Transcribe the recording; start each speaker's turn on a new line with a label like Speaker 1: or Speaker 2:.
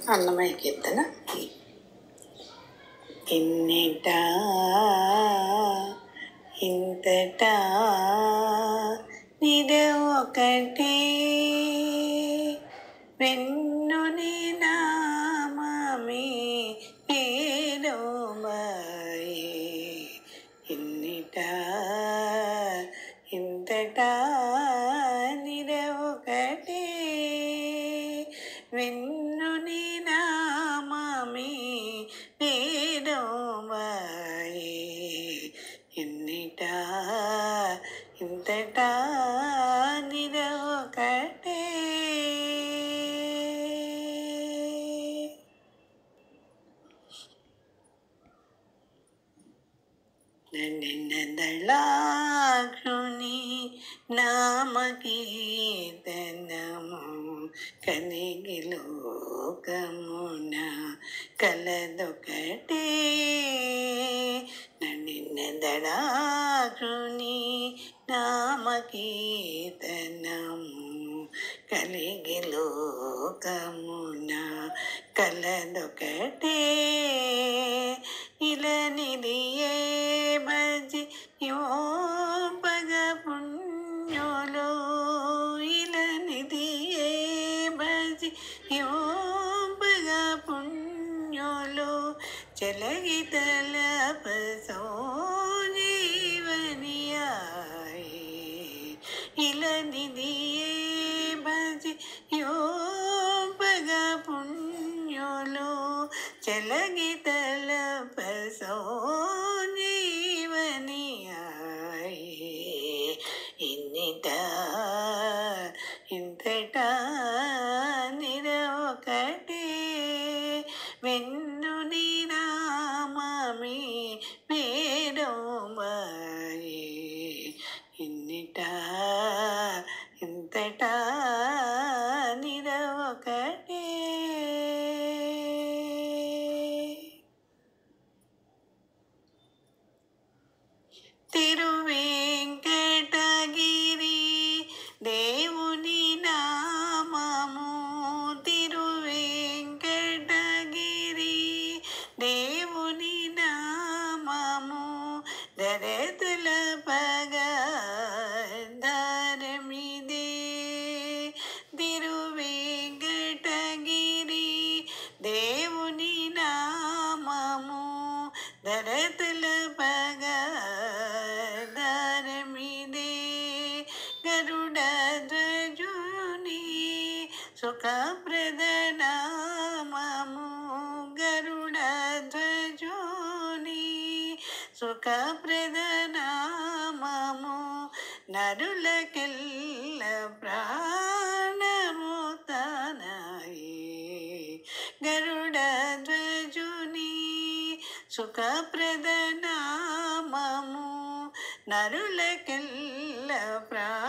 Speaker 1: అన్నమయ్య కీర్తన ఇన్నిట ఇంతటా నిద ఒకటే వెన్నుని నామమే పేరోమాయే ఇన్నిట ఇంతటా నిద ఒకటే వెన్నుని నామమే వేదోమాయే ఎన్నిట ఇంతటా నిద ఒకటే దళాక్షుని నామకీర్తనము కనిగి లోకమున కలదొకటే నన్నిన్న దళాక్షుని నామకీర్తనము కలిగి లోకమున కలదొకటే ఇలనిదియే భజి యోపగ పుణ్యులో ఇలనిదియే భజి యోపగ పుణ్యులో చలగి తలపసో జీవనియాయే ఇలనిదియే భజి యోపగ పుణ్యులో చలగి తలపసో జీవనియాయే ఇన్నిట ఇంతట నిర ఒకటే వెన్నుని నామమే వేదోమాయే ఇన్నిట ఇంతట నిర ఒకటే తిరువెంకటగిరి దేవుని నామము తిరువెంకటగిరి దేవుని నామము దరతుల పగరమిదే తిరువెంకటగిరి దేవుని నామము దరతుల పగరమిదే గరుడ ధ్వజుని సుఖప్రదనామము గరుడ ధ్వజుని సుఖప్రదనామము నరులకెల్ల ప్రాణము తనాయే గరుడ ధ్వజుని సుఖప్రదనామము నరులకెల్ల ప్రా